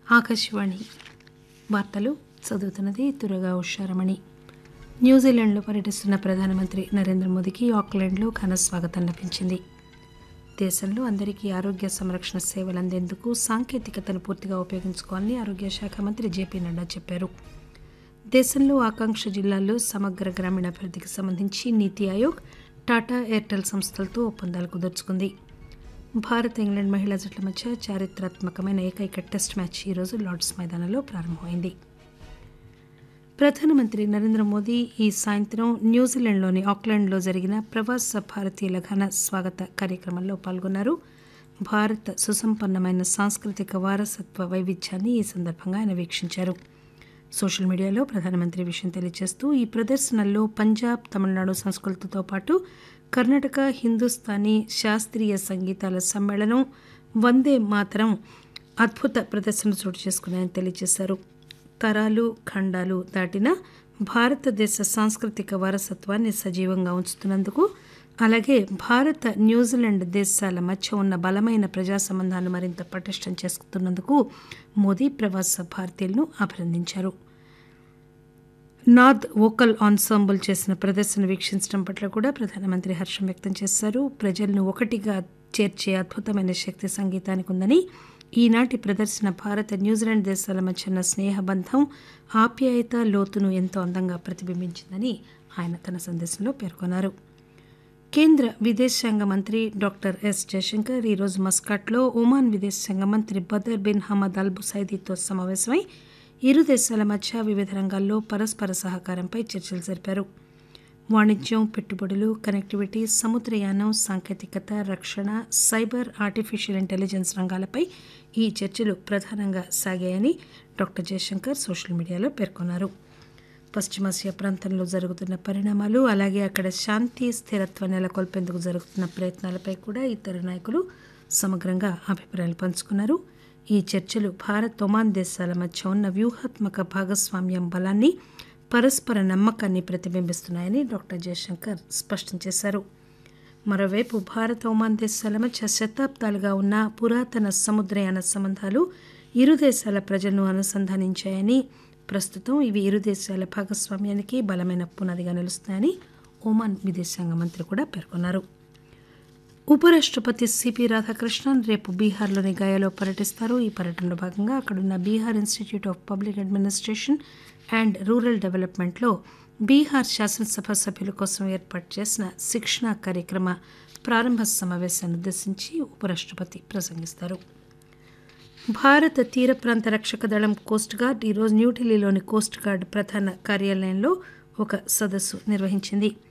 ఆకాశవాణి వార్తలు చదువుతున్నది తురగా ఉషారమణి న్యూజిలాండ్లో పర్యటిస్తున్న ప్రధానమంత్రి నరేంద్ర మోదీకి ఆక్లాండ్లో ఘన స్వాగతం లభించింది దేశంలో అందరికీ ఆరోగ్య సంరక్షణ సేవలు అందేందుకు సాంకేతికతను పూర్తిగా ఉపయోగించుకోవాలని ఆరోగ్య శాఖ మంత్రి జేపీ నడ్డా చెప్పారు దేశంలో ఆకాంక్ష జిల్లాల్లో సమగ్ర గ్రామీణాభివృద్ధికి సంబంధించి నీతి ఆయోగ్ టాటా ఎయిర్టెల్ సంస్థలతో ఒప్పందాలు కుదుర్చుకుంది భారత్ ఇంగ్లాండ్ మహిళా జట్ల మధ్య చారిత్రాత్మకమైన ఏకైక టెస్ట్ మ్యాచ్ ఈరోజు లార్డ్స్ మైదానంలో ప్రారంభమైంది ప్రధానమంత్రి నరేంద్ర మోదీ ఈ సాయంత్రం న్యూజిలాండ్లోని ఆక్లాండ్లో జరిగిన ప్రవాస భారతీయుల ఘన స్వాగత కార్యక్రమంలో పాల్గొన్నారు భారత్ సుసంపన్నమైన సాంస్కృతిక వారసత్వ వైవిధ్యాన్ని ఈ సందర్భంగా ఆయన వీక్షించారు సోషల్ మీడియాలో ప్రధానమంత్రి విషయం తెలియజేస్తూ ఈ ప్రదర్శనల్లో పంజాబ్ తమిళనాడు సంస్కృతితో పాటు కర్ణాటక హిందుస్థానీ శాస్త్రీయ సంగీతాల సమ్మేళనం వందే మాతరం అద్భుత ప్రదర్శన చోటు చేసుకున్నాయని తెలియజేశారు తరాలు ఖండాలు దాటిన భారతదేశ సాంస్కృతిక వారసత్వాన్ని సజీవంగా ఉంచుతున్నందుకు అలాగే భారత న్యూజిలాండ్ దేశాల మధ్య ఉన్న బలమైన ప్రజా సంబంధాలను మరింత పటిష్టం చేసుకున్నందుకు మోదీ ప్రవాస భారతీయులను అభినందించారు నాద్ వోకల్ ఆన్సాంబుల్ చేసిన ప్రదర్శన వీక్షించడం పట్ల కూడా ప్రధానమంత్రి హర్షం వ్యక్తం చేశారు ప్రజలను ఒకటిగా చేర్చే అద్భుతమైన శక్తి సంగీతానికి ఉందని ఈనాటి ప్రదర్శన భారత న్యూజిలాండ్ దేశాల మధ్య ఉన్న స్నేహబంధం ఆప్యాయత లోతును ఎంతో అందంగా ప్రతిబింబించిందని ఆయన తన సందేశంలో పేర్కొన్నారు కేంద్ర విదేశాంగ మంత్రి డాక్టర్ ఎస్ జయశంకర్ ఈరోజు మస్కాట్లో ఒమాన్ విదేశాంగ మంత్రి బదర్ బిన్ హమద్ అల్ బుసైదీతో సమావేశమై ఇరు దేశాల మధ్య వివిధ రంగాల్లో పరస్పర సహకారంపై చర్చలు జరిపారు వాణిజ్యం పెట్టుబడులు కనెక్టివిటీ సముద్రయానం సాంకేతికత రక్షణ సైబర్ ఆర్టిఫిషియల్ ఇంటెలిజెన్స్ రంగాలపై ఈ చర్చలు ప్రధానంగా సాగాయని డాక్టర్ జయశంకర్ సోషల్ మీడియాలో పేర్కొన్నారు పశ్చిమాసియా ప్రాంతంలో జరుగుతున్న పరిణామాలు అలాగే అక్కడ శాంతి స్థిరత్వం నెలకొల్పేందుకు జరుగుతున్న ప్రయత్నాలపై కూడా ఇద్దరు నాయకులు సమగ్రంగా అభిప్రాయాలు పంచుకున్నారు ఈ చర్చలు భారత్ ఒమాన్ దేశాల మధ్య ఉన్న వ్యూహాత్మక భాగస్వామ్యం బలాన్ని పరస్పర నమ్మకాన్ని ప్రతిబింబిస్తున్నాయని డాక్టర్ జయశంకర్ స్పష్టం చేశారు మరోవైపు భారత్ ఒమాన్ దేశాల మధ్య శతాబ్దాలుగా ఉన్న పురాతన సముద్రయాన సంబంధాలు ఇరు దేశాల ప్రజలను అనుసంధానించాయని ప్రస్తుతం ఇవి ఇరు దేశాల భాగస్వామ్యానికి బలమైన పునాదిగా నిలుస్తున్నాయని ఒమాన్ విదేశాంగ మంత్రి కూడా పేర్కొన్నారు ఉపరాష్టపతి సిపి రాధాకృష్ణన్ రేపు బీహార్లోని గయాలో పర్యటిస్తారు ఈ పర్యటనలో భాగంగా అక్కడున్న Bihar institute of public administration and rural డెవలప్మెంట్లో బీహార్ శాసనసభ సభ్యుల కోసం ఏర్పాటు చేసిన శిక్షణా కార్యక్రమ ప్రారంభ సమావేశాన్ని ఉద్దేశించి ఉపరాష్టపతి ప్రసంగిస్తారు భారత తీర ప్రాంత రక్షక దళం కోస్ట్ గార్డ్ ఈరోజు న్యూఢిల్లీలోని కోస్ట్ గార్డ్ ప్రధాన కార్యాలయంలో ఒక సదస్సు నిర్వహించింది